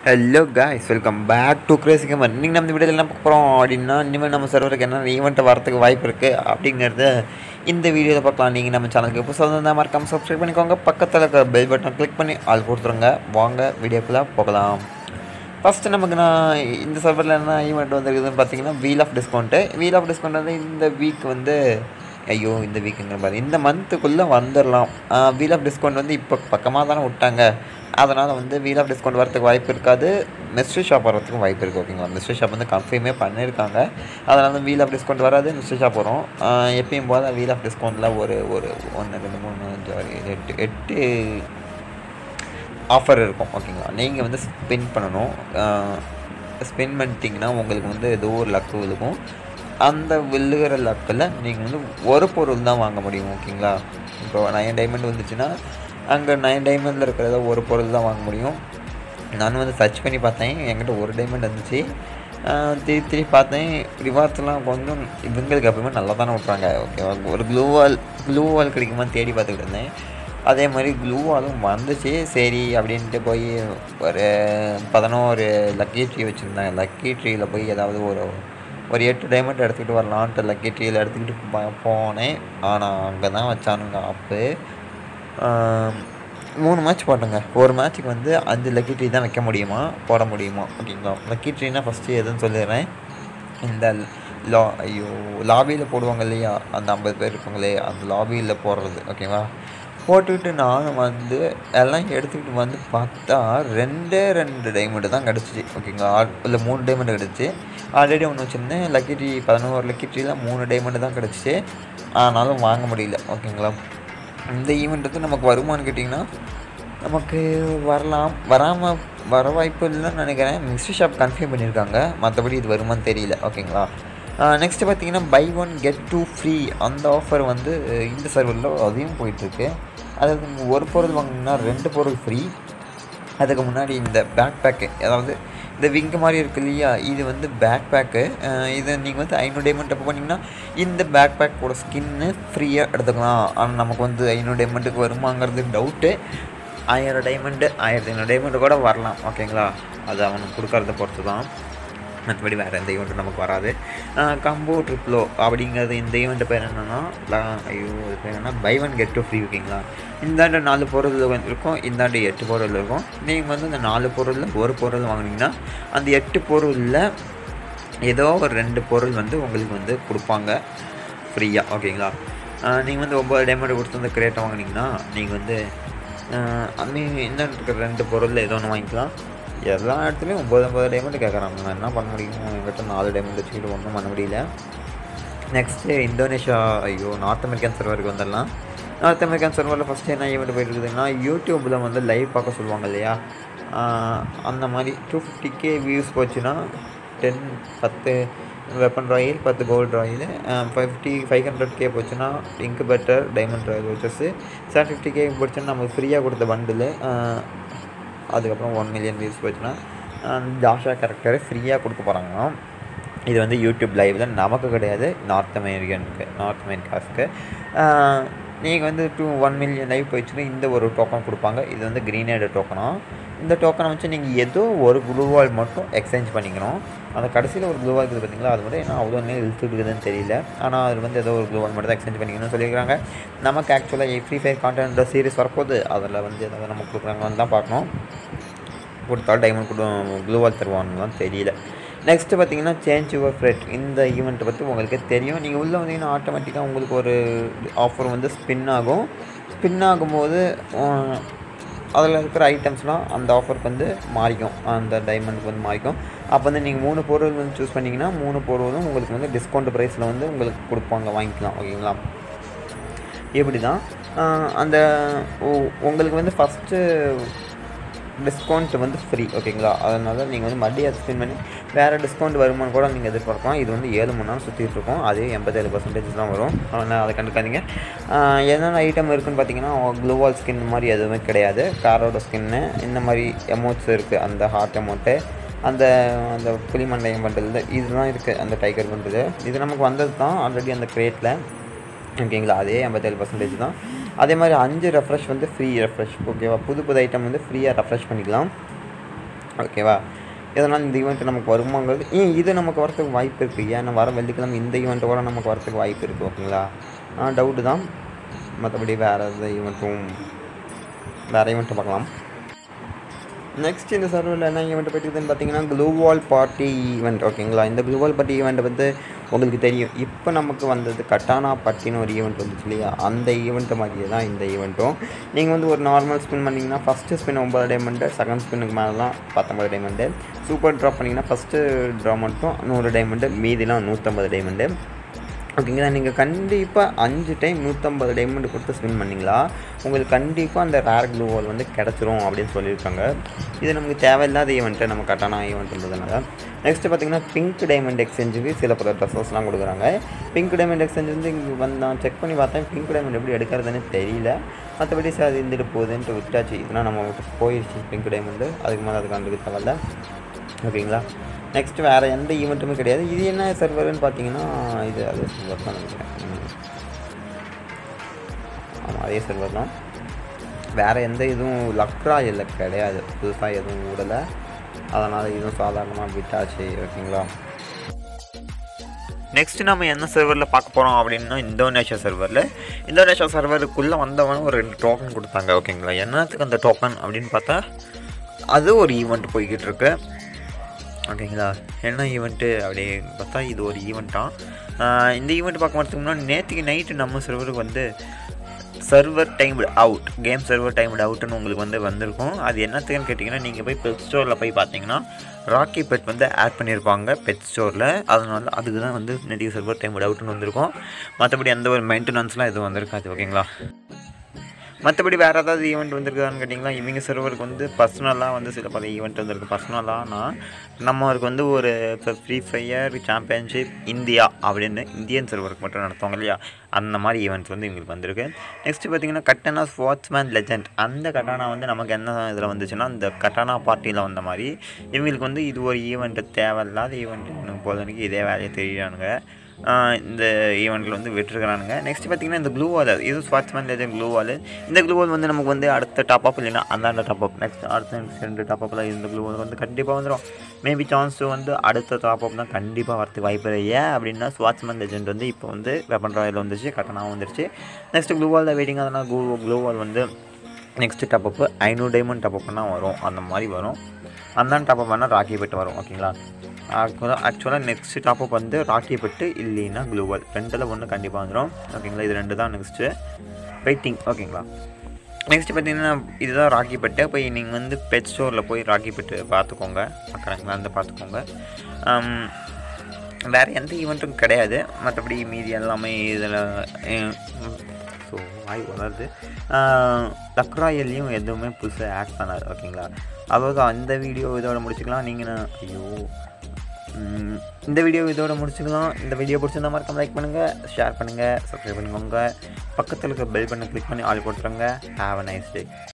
Hello guys welcome back to crazy gamer இன்னைக்கு நம்ம இந்த வீடியோவில் என்ன பார்க்க போகிறோம் அப்படின்னா இனிமேல் நம்ம சர்வருக்கு என்ன ஈவெண்ட் வரதுக்கு வாய்ப்பு இருக்குது அப்படிங்கிறத இந்த வீடியோவில் பார்க்கலாம் நீங்கள் நம்ம சேனலுக்கு இப்போ சொல்லுங்க மறக்காமல் சப்ஸ்கிரைப் பண்ணிக்கோங்க பக்கத்தில் இருக்கிற பெல் பட்டன் கிளிக் பண்ணி ஆள் கொடுத்துருங்க வாங்க வீடியோக்குள்ளே போகலாம் ஃபஸ்ட்டு நமக்கு நான் இந்த சர்வரில் என்ன ஈவெண்ட் வந்துருக்குதுன்னு பார்த்தீங்கன்னா wheel of discount wheel of discount வந்து இந்த வீக் வந்து ஐயோ இந்த வீக்குங்கிற பாரு இந்த மந்த்துக்குள்ளே வந்துடலாம் வீல் ஆஃப் டிஸ்கவுண்ட் வந்து இப்போ பக்கமாக தானே விட்டாங்க அதனால் வந்து வீல் ஆஃப் டிஸ்கவுண்ட் வரதுக்கு வாய்ப்பு இருக்காது மிஸ்ட்ரி ஷாப் வரதுக்கும் வாய்ப்பு இருக்குது ஓகேங்களா மிஸ்ட்ரி ஷாப் வந்து கன்ஃபார்மே பண்ணியிருக்காங்க அதனால் வந்து வீல் ஆஃப் டிஸ்கவுண்ட் வராது மிஸ்ட்ரி ஷாப் வரும் ஆஹ் எப்பயும் போல் வீல் ஆஃப் டிஸ்கவுண்ட்டில் ஒரு ஒரு ஒன்று ரெண்டு மூணு அஞ்சு ஆறு ஏழு எட்டு எட்டு ஆஃபர் இருக்கும் ஓகேங்களா நீங்கள் வந்து ஸ்பின் பண்ணணும் ஸ்பின் பண்ணிட்டீங்கன்னா உங்களுக்கு வந்து ஏதோ ஒரு லக்கு விழுகும் அந்த விழுகிற லக்கில் நீங்கள் வந்து ஒரு பொருள் தான் வாங்க முடியும் ஓகேங்களா இப்போ நயன் டைமண்ட் வந்துச்சுன்னா அங்கே நயன் டைமண்டில் இருக்கிறத ஒரு பொருள் தான் வாங்க முடியும் நான் வந்து சர்ச் பண்ணி பார்த்தேன் என்கிட்ட ஒரு டைமண்ட் இருந்துச்சு ஆஹ் திருப்பி திருப்பி பார்த்தேன் ரிவார்ட்ஸ்லாம் கொஞ்சம் இவங்களுக்கு எப்பவுமே நல்லா தானே விட்றாங்க ஓகேவா ஒரு க்ளூ வால் க்ளூ வால் கிடைக்குமான்னு தேடி பார்த்துக்கிட்டு இருந்தேன் அதே மாதிரி க்ளூ வாலும் வந்துச்சு சரி அப்படின்ட்டு போய் ஒரு பதினோரு லக்கி ட்ரீ வச்சுருந்தாங்க லக்கி ட்ரீயில் போய் ஏதாவது ஒரு ஒரு எட்டு டைமண்ட் எடுத்துக்கிட்டு வரலான்ட்டு லக்கி ட்ரீயில் எடுத்துக்கிட்டு போ- போனேன் ஆனால் அங்கே தான் வச்சானுங்க ஆப்பு ஆம், மூணு மேட்ச் போட்டோங்க ஒரு மேட்ச்சுக்கு வந்து அஞ்சு லக்கி ட்ரீ தான் வைக்க முடியுமா போட முடியுமா ஓகேங்களா லக்கி ட்ரீனா ஃபஸ்ட்டு எதுன்னு சொல்லிடுறேன் இந்த லா ஐயோ லாபியில் போடுவாங்க இல்லையா அந்த ஐம்பது பேர் இருப்பாங்களே அந்த லாபியில் போடுறது ஓகேவா போட்டுக்கிட்டு நானும் வந்து எல்லாம் எடுத்துக்கிட்டு வந்து பார்த்தா ரெண்டே ரெண்டு டைமண்ட் தான் கிடச்சிச்சு ஓகேங்களா இல்லை மூணு டைமண்ட் கிடச்சி ஆல்ரெடி ஒன்று வச்சுருந்தேன் லக்கி ட்ரீ பதினோரு லக்கி ட்ரீல மூணு டைமண்ட் தான் கிடச்சிச்சு ஆனாலும் வாங்க முடியல ஓகேங்களா இந்த ஈவெண்ட் வந்து நமக்கு வருமானு கேட்டிங்கன்னா நமக்கு வரலாம் வராமல் வர வாய்ப்பு இல்லைன்னு நினைக்கிறேன் மிஸ்ட்ரி ஷாப் கன்ஃபார்ம் பண்ணியிருக்காங்க மற்றபடி இது வருமான்னு தெரியல ஓகேங்களா நெக்ஸ்ட்டு பார்த்தீங்கன்னா buy one get two free அந்த ஆஃபர் வந்து அஹ், இந்த சர்வரில் அதையும் போயிட்டுருக்கு அதாவது நீங்க ஒரு பொருள் வாங்கினீங்கன்னா ரெண்டு பொருள் ஃப்ரீ அதுக்கு முன்னாடி இந்த பேக் பேக்கு அதாவது இந்த விங்கு மாதிரி இருக்கு இல்லையா இது வந்து பேக் பேக்கு இது நீங்கள் வந்து ஐநூறு டைமண்ட் அப்போ பண்ணிங்கன்னா இந்த பேக் பேக்கோட ஸ்கின்னு ஃப்ரீயாக எடுத்துக்கலாம் ஆனால் நமக்கு வந்து ஐநூறு டைமண்ட்டுக்கு வருமாங்கிறது டவுட்டு ஆயிரம் டைமண்டு ஆயிரத்தி ஐநூறு டைமண்டு கூட வரலாம் ஓகேங்களா அது அவனுக்கு கொடுக்கறத பொறுத்து தான் மற்றபடி வேறு எந்த ஈவெண்ட்டும் நமக்கு வராது கம்போ ட்ரிப்ளோ அப்படிங்கிறது இந்த ஈவெண்ட் பேர் என்னென்னா ஐயோ இது பேர் என்னன்னா buy one get two free ஓகேங்களா இந்தாண்டு நாலு பொருள் வந்து இருக்கும் இந்தாண்டு எட்டு பொருள் இருக்கும் நீங்கள் வந்து இந்த நாலு பொருளில் ஒரு பொருள் வாங்குனீங்கன்னா அந்த எட்டு பொருளில் ஏதோ ஒரு ரெண்டு பொருள் வந்து உங்களுக்கு வந்து கொடுப்பாங்க ஃப்ரீயாக ஓகேங்களா நீங்கள் வந்து ஒம்பது டைமண்ட் கொடுத்து வந்து கிரேட்டை வாங்குனீங்கன்னா நீங்கள் வந்து அந்த இந்த இருக்கிற ரெண்டு பொருளில் ஏதோ ஒன்று வாங்கிக்கலாம் எல்லா இடத்துலையும் ஒம்பது ஒம்பது டைமண்ட் கேட்குறாங்க நான் என்ன பண்ண முடியும் என்கிட்ட நாலு டைமண்ட் வச்சுக்கிட்டு ஒன்றும் பண்ண முடியல நெக்ஸ்ட்டு இந்தோனேஷியா ஐயோ நார்த் அமெரிக்கன் சர்வருக்கு வந்துடலாம் நார்த் அமெரிக்கன் சர்வரில் ஃபஸ்ட்டு என்ன ஈவெண்ட் போயிட்டு இருக்குதுன்னா யூடியூப்பில் வந்து லைவ் பார்க்க சொல்லுவாங்க இல்லையா ஆஹ் அந்த மாதிரி டூ ஃபிஃப்டி கே வியூஸ் போச்சுன்னா டென் பத்து வெப்பன் ராயில் பத்து கோல்டு ராயில் five fifty five hundred K போச்சுன்னா இன்குபேட்டர் டைமண்ட் ராயல் வச்சஸ் செவன் ஃபிஃப்டி கே போச்சுன்னா நமக்கு ஃப்ரீயாக கொடுத்த பண்டில் அதுக்கப்புறம் ஒன் மில்லியன் வியூஸ் போச்சுன்னா ஜாஷா கேரக்டரை ஃப்ரீயாக கொடுக்க போகிறாங்க இது வந்து யூடியூப் லைவில் நமக்கு கிடையாது நார்த் அமெரிக்கனுக்கு நார்த் அமெரிக்காஸ்க்கு நீங்கள் வந்து டூ ஒன் மில்லியன் லைவ் போயிடுச்சுன்னா இந்த ஒரு டோக்கன் கொடுப்பாங்க இது வந்து க்ரீனேடு டோக்கனா இந்த டோக்கனை வச்சு நீங்கள் ஏதோ ஒரு க்ளூவால் மட்டும் எக்ஸ்சேஞ்ச் பண்ணிக்கணும் அந்த கடைசியில் ஒரு க்ளூவால் இருக்குது பார்த்தீங்களா அது மட்டும் என்ன அவ்வளோ நேரம் இழுத்துட்டு இருக்குதுன்னு தெரியல ஆனால் அது வந்து ஏதோ ஒரு க்ளூவால் மட்டும் தான் எக்ஸ்சேஞ்ச் பண்ணிக்கணும்னு சொல்லியிருக்காங்க நமக்கு ஆக்சுவலாக ஃப்ரீ ஃபயர் கான்டென்ட் சீரிஸ் வரப்போகுது அதில் வந்து ஏதாவது நம்ம கொடுக்குறாங்கன்னு தான் பார்க்கணும் கொடுத்தா டைமண்ட் கொடு க்ளூவால் தருவாங்கலாம் தெரியல நெக்ஸ்ட்டு பார்த்தீங்கன்னா சேஞ்ச் யுவர் ஃப்ரெட் இந்த ஈவெண்ட்டை பற்றி உங்களுக்கு தெரியும் நீங்கள் உள்ளே வந்தீங்கன்னா ஆட்டோமேட்டிக்காக உங்களுக்கு ஒரு ஆஃபர் வந்து ஸ்பின் ஆகும் ஸ்பின் ஆகும்போது அதில் இருக்கிற ஐட்டம்ஸ்லாம் அந்த ஆஃபருக்கு வந்து மாறிக்கும் அந்த டைமண்டுக்கு வந்து மாறிக்கும் அப்போ வந்து நீங்கள் மூணு பொருள் வந்து சூஸ் பண்ணிங்கன்னா மூணு பொருளும் உங்களுக்கு வந்து டிஸ்கவுண்ட் ப்ரைஸில் வந்து உங்களுக்கு கொடுப்பாங்க வாங்கிக்கலாம் ஓகேங்களா இப்படி தான் ஆஹ் அந்த உ- உங்களுக்கு வந்து ஃபஸ்ட்டு டிஸ்கவுண்ட் வந்து ஃப்ரீ ஓகேங்களா அதனால நீங்கள் வந்து மறுபடியும் அதை ஸ்பின் பண்ணி வேறு டிஸ்கவுண்ட் வருமானு கூட நீங்கள் எதிர்பார்க்கலாம் இது வந்து ஏழு மணி நேரம் சுற்றிட்டு இருக்கோம் அதே எண்பத்தேழு பர்சன்டேஜ் தான் வரும் ஆனால் அதை கண்டுக்காதீங்க ஆஹ் என்னென்ன ஐட்டம் இருக்குன்னு பார்த்தீங்கன்னா க்ளோவால் ஸ்கின் மாதிரி எதுவுமே கிடையாது காரோட ஸ்கின்னு இந்த மாதிரி எமௌண்ட்ஸ் இருக்குது அந்த ஹார்ட் எமௌண்ட்டு அந்த அந்த புலிமண்டயம் பண்ணுறது இதுதான் இருக்குது அந்த டைகர் பண்ணுறது இது நமக்கு வந்தது தான் ஆல்ரெடி அந்த கிரேட்டில் ஓகேங்களா அதே ஐம்பத்தேழு பர்சன்டேஜ் தான் அதே மாதிரி அஞ்சு ரெஃப்ரெஷ் வந்து ஃப்ரீ ரெஃப்ரெஷ் ஓகேவா புது புது ஐட்டம் வந்து ஃப்ரீயாக ரெஃப்ரெஷ் பண்ணிக்கலாம் ஓகேவா இதனால் இந்த ஈவெண்ட் நமக்கு வருமாங்கிறது ஏன் இது நமக்கு வரத்துக்கு வாய்ப்பு இருக்குது ஏன்னா வர வெள்ளிக்கிழமை இந்த ஈவெண்ட்டை கூட நமக்கு வரத்துக்கு வாய்ப்பு இருக்குது ஓகேங்களா டவுட்டு தான் மற்றபடி வேறு எந்த ஈவெண்ட்டும் வேறு ஈவெண்ட்டை பார்க்கலாம் நெக்ஸ்ட் இந்த சர்வரில் என்ன ஈவெண்ட் பற்றிதுன்னு பார்த்தீங்கன்னா க்ளூவால் பார்ட்டி ஈவெண்ட் ஓகேங்களா இந்த க்ளூவால் பார்ட்டி ஈவெண்ட் வந்து உங்களுக்கு தெரியும் இப்போ நமக்கு வந்தது கட்டானா பார்ட்டின்னு ஒரு ஈவெண்ட் வந்துச்சு இல்லையா அந்த ஈவெண்ட்டு மாதிரியே தான் இந்த ஈவெண்ட்டும் நீங்கள் வந்து ஒரு நார்மல் ஸ்பின் பண்ணிங்கன்னா ஃபஸ்ட்டு ஸ்பின் ஒம்பது டைமண்டு செகண்ட் ஸ்பின்னுக்கு மேலாம் பத்தொம்பது டைமண்டு சூப்பர் ட்ராப் பண்ணிங்கன்னா ஃபஸ்ட்டு ட்ரா மட்டும் நூறு டைமண்டு மீதிலாம் நூற்றம்பது டைமண்டு ஓகேங்களா நீங்கள் கண்டிப்பாக அஞ்சு டைம் நூற்றம்பது டைமண்ட் கொடுத்து ஸ்பின் பண்ணிங்களா உங்களுக்கு கண்டிப்பாக அந்த ரேர் க்ளூ வால் வந்து கிடச்சிரும் அப்படின்னு சொல்லியிருக்காங்க இது நமக்கு தேவையில்லாத ஈவெண்ட்டு நம்ம கட்டான ஈவெண்ட்ன்றதுனால நெக்ஸ்ட்டு பார்த்தீங்கன்னா பிங்க் டைமண்ட் எக்ஸ்சேஞ்சுக்கு சில பல ட்ரெஸ்ஸஸ்லாம் கொடுக்குறாங்க பிங்க் டைமண்ட் எக்ஸ்சேஞ்ச் வந்து இங்கே வந்து நான் செக் பண்ணி பார்த்தேன் பிங்க் டைமண்ட் எப்படி எடுக்கிறதுன்னு தெரியல மற்றபடி சார் அது இருந்துட்டு போகுதுன்ட்டு விட்டாச்சு இதெல்லாம் நம்ம விட்டு போயிடுச்சு பிங்க் டைமண்டு அதுக்கு மேலே அது கண்டுக்க தேவையில்ல ஓகேங்களா நெக்ஸ்ட் வேறு எந்த ஈவெண்ட்டுமே கிடையாது இது என்ன சர்வர்னு பார்த்தீங்கன்னா இது அதே சர்வர் தான் நினைக்கிறேன் ம். ஆமாம் அதே சர்வர் தான் வேறு எந்த இதுவும் லக்ரா இல்லை கிடையாது புதுசாக எதுவும் விடலை அதனால் இதுவும் சாதாரணமாக விட்டாச்சு ஓகேங்களா நெக்ஸ்ட் நம்ம என்ன சர்வரில் பார்க்க போகிறோம் அப்படின்னா இந்தோனேஷியா சர்வரில் இந்தோனேஷியா சர்வருக்குள்ளே வந்தவன ஒரு ரெண்டு டோக்கன் கொடுத்தாங்க ஓகேங்களா என்னத்துக்கு அந்த டோக்கன் அப்படின்னு பார்த்தா அது ஒரு ஈவெண்ட் போய்கிட்டு இருக்கு ஓகேங்களா என்ன ஈவெண்ட்டு அப்படி பார்த்தா இது ஒரு ஈவெண்ட்டாக இந்த ஈவெண்ட் பார்க்க வரதுக்கு முன்னாடி நேற்றுக்கு நைட்டு நம்ம சர்வருக்கு வந்து server timed out game server timed அவுட்டுன்னு உங்களுக்கு வந்து வந்திருக்கும் அது என்னத்துக்குன்னு கேட்டிங்கன்னா நீங்கள் போய் பெட் ஸ்டோரில் போய் பார்த்தீங்கன்னா ராக்கி பெட் வந்து ஆட் பண்ணியிருப்பாங்க பெட் ஸ்டோரில் அதனால அதுக்கு தான் வந்து நிறைய சர்வர் டைம்டு அவுட்டுன்னு வந்திருக்கும் மற்றபடி எந்த ஒரு மெயின்டெனன்ஸ்லாம் எதுவும் வந்திருக்காது ஓகேங்களா மற்றபடி வேறு ஏதாவது ஈவெண்ட் வந்திருக்குதான்னு கேட்டிங்கன்னா இவங்க சர்வருக்கு வந்து பர்சனலாக வந்து சில பல ஈவெண்ட் வந்திருக்கு பர்சனலானா நம்மளுக்கு வந்து ஒரு இப்போ ஃப்ரீ ஃபயர் சாம்பியன்ஷிப் இந்தியா அப்படின்னு இந்தியன் சர்வருக்கு மட்டும் நடத்துவாங்க இல்லையா அந்த மாதிரி ஈவெண்ட்ஸ் வந்து இவங்களுக்கு வந்திருக்கு நெக்ஸ்ட் பார்த்தீங்கன்னா கட்டானா ஸ்வாட்ஸ்மேன் லெஜண்ட் அந்த கட்டானா வந்து நமக்கு என்ன இதில் வந்துச்சுன்னா இந்த கட்டானா பார்ட்டியில் வந்த மாதிரி இவங்களுக்கு வந்து இது ஒரு ஈவெண்ட்டு தேவையில்லாத ஈவெண்ட் எனக்கு பொழுதுக்கு இதே வேலையை தெரியானுங்க ஆஹ் இந்த ஈவெண்ட்டில் வந்து விட்டுருக்கானுங்க நெக்ஸ்ட் பார்த்தீங்கன்னா இந்த க்ளூ வால் இது ஸ்வாட்ஸ்மேன் லெஜன் க்ளூ வால் இந்த க்ளூ வால் வந்து நமக்கு வந்து அடுத்த டாப் அப் இல்லைன்னா அந்தாண்ட டாப் அப் நெக்ஸ்ட் அடுத்த next ரெண்டு டாப் அப்பில் இந்த க்ளூ வால் வந்து கண்டிப்பாக வந்துடும் மேபி சான்ஸ் வந்து அடுத்த டாப் அப் தான் கண்டிப்பாக வரதுக்கு வாய்ப்பு இல்லை ஏன் அப்படின்னா ஸ்வாட்ஸ்மேன் லெஜெண்ட் வந்து இப்போ வந்து வெப்பன் ராயல் வந்துருச்சு கட்டனாகவும் வந்துருச்சு நெக்ஸ்ட் க்ளூ வால் தான் வெயிட்டிங் அதனால் க்ளூ க்ளூ வால் வந்து நெக்ஸ்ட்டு டாப் அப்பு ஐநூறு டைமண்ட் டாப் அப்னா வரும் அந்த மாதிரி வரும் அந்த டாப் அப் பண்ணால் ராக்கி பெட்டு வரும் ஓகேங்களா ஆக்சுவலாக ஆக்சுவலாக நெக்ஸ்ட் டாப் அப் வந்து ராக்கி பெட்டு இல்லைன்னா க்ளூவல் ரெண்டில் ஒன்று கண்டிப்பாக வந்துடும் ஓகேங்களா இது ரெண்டு தான் நெக்ஸ்ட்டு வெயிட்டிங் ஓகேங்களா நெக்ஸ்ட் பார்த்தீங்கன்னா இதுதான் ராக்கி பெட்டு போய் நீங்கள் வந்து பெட் ஸ்டோரில் போய் ராக்கி பெட்டு பார்த்துக்கோங்க பார்க்குறாங்களா வந்து பார்த்துக்கோங்க ஆம், வேறு எந்த ஈவெண்ட்டும் கிடையாது மற்றபடி மீதி எல்லாமே இதில் ஸோ வாய் வளருது லக்ராயல்லையும் எதுவுமே புதுசாக ஆட் பண்ணாது ஓகேங்களா அதாவது அந்த வீடியோ இதோட முடிச்சுக்கலாம் நீங்கள் ஐயோ ம், இந்த வீடியோ இதோட முடிச்சுக்கலாம் இந்த வீடியோ பிடிச்சிருந்தா மறக்காம லைக் பண்ணுங்கள் ஷேர் பண்ணுங்கள் சப்ஸ்கிரைப் பண்ணிக்கோங்க பக்கத்தில் இருக்க பெல் பண்ண கிளிக் பண்ணி ஆள் போட்டுருங்க ஹாவ் அ நைஸ் டே